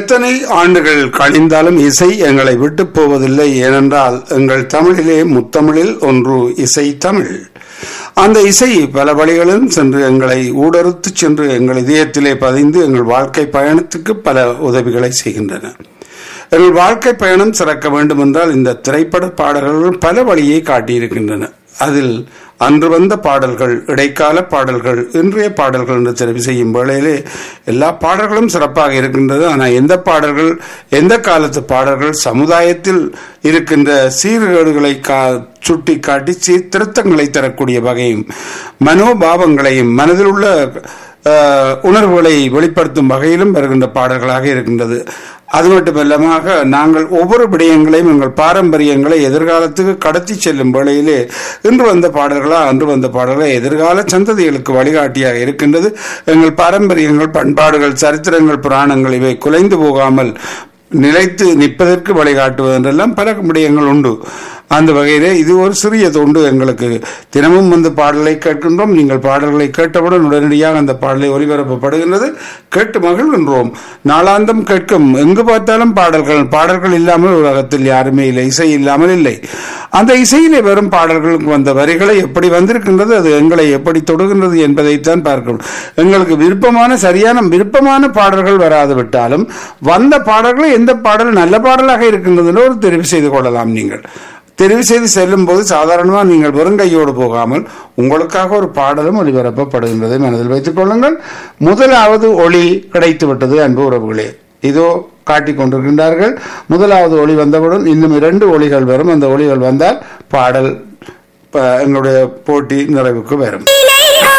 எத்தனை ஆண்டுகள் கழிந்தாலும் இசை எங்களை விட்டு போவதில்லை ஏனென்றால் எங்கள் தமிழிலே முத்தமிழில் ஒன்று இசை தமிழ் அந்த இசை பல வழிகளிலும் சென்று எங்களை ஊடறுத்து சென்று எங்கள் இதயத்திலே பதிந்து எங்கள் வாழ்க்கை பயணத்துக்கு பல உதவிகளை செய்கின்றன எங்கள் வாழ்க்கை பயணம் சிறக்க வேண்டும் என்றால் இந்த திரைப்பட பாடல்கள் பல வழியை காட்டியிருக்கின்றன அதில் அன்று வந்த பாடல்கள் இடைக்கால பாடல்கள் இன்றைய பாடல்கள் என்று தெரிவு செய்யும் வேளையிலே எல்லா பாடல்களும் சிறப்பாக இருக்கின்றது ஆனால் எந்த பாடல்கள் எந்த காலத்து பாடல்கள் சமுதாயத்தில் இருக்கின்ற சீர்கேடுகளை கா சுட்டி காட்டி சீர்திருத்தங்களை தரக்கூடிய வகையும் மனோபாவங்களையும் மனதில் உள்ள உணர்வுகளை வெளிப்படுத்தும் வகையிலும் வருகின்ற பாடல்களாக இருக்கின்றது அது மட்டுமல்லமாக நாங்கள் ஒவ்வொரு விடயங்களையும் எங்கள் பாரம்பரியங்களை எதிர்காலத்துக்கு கடத்தி செல்லும் வேளையிலே இன்று வந்த பாடல்களா அன்று வந்த பாடல்களா எதிர்கால சந்ததிகளுக்கு வழிகாட்டியாக இருக்கின்றது எங்கள் பாரம்பரியங்கள் பண்பாடுகள் சரித்திரங்கள் புராணங்கள் இவை குலைந்து போகாமல் நிலைத்து நிற்பதற்கு வழிகாட்டுவது என்றெல்லாம் பல விடயங்கள் உண்டு அந்த வகையிலே இது ஒரு சிறிய தொண்டு எங்களுக்கு தினமும் வந்து பாடலை கேட்கின்றோம் நீங்கள் பாடல்களை கேட்டவுடன் உடனடியாக அந்த பாடலை ஒலிபரப்பப்படுகின்றது கேட்டு மகிழ்கின்றோம் நாளாந்தம் கேட்கும் எங்கு பார்த்தாலும் பாடல்கள் பாடல்கள் இல்லாமல் உலகத்தில் யாருமே இல்லை இசை இல்லாமல் இல்லை அந்த இசையிலே வரும் பாடல்களுக்கு வந்த வரிகளை எப்படி வந்திருக்கின்றது அது எங்களை எப்படி தொடுகின்றது என்பதைத்தான் பார்க்கணும் எங்களுக்கு விருப்பமான சரியான விருப்பமான பாடல்கள் வராது விட்டாலும் வந்த பாடல்களை எந்த பாடல் நல்ல பாடலாக இருக்கின்றதுன்னு ஒரு தெரிவு செய்து கொள்ளலாம் நீங்கள் தெரிவு செய்து செல்லும் போது சாதாரணமாக நீங்கள் வெறுங்கையோடு போகாமல் உங்களுக்காக ஒரு பாடலும் ஒளிபரப்பப்படுகின்றதை மனதில் வைத்துக் கொள்ளுங்கள் முதலாவது ஒளி கிடைத்து விட்டது அன்பு உறவுகளே இதோ காட்டிக் கொண்டிருக்கின்றார்கள் முதலாவது ஒளி வந்தவுடன் இன்னும் இரண்டு ஒளிகள் வரும் அந்த ஒளிகள் வந்தால் பாடல் எங்களுடைய போட்டி நிறைவுக்கு வரும்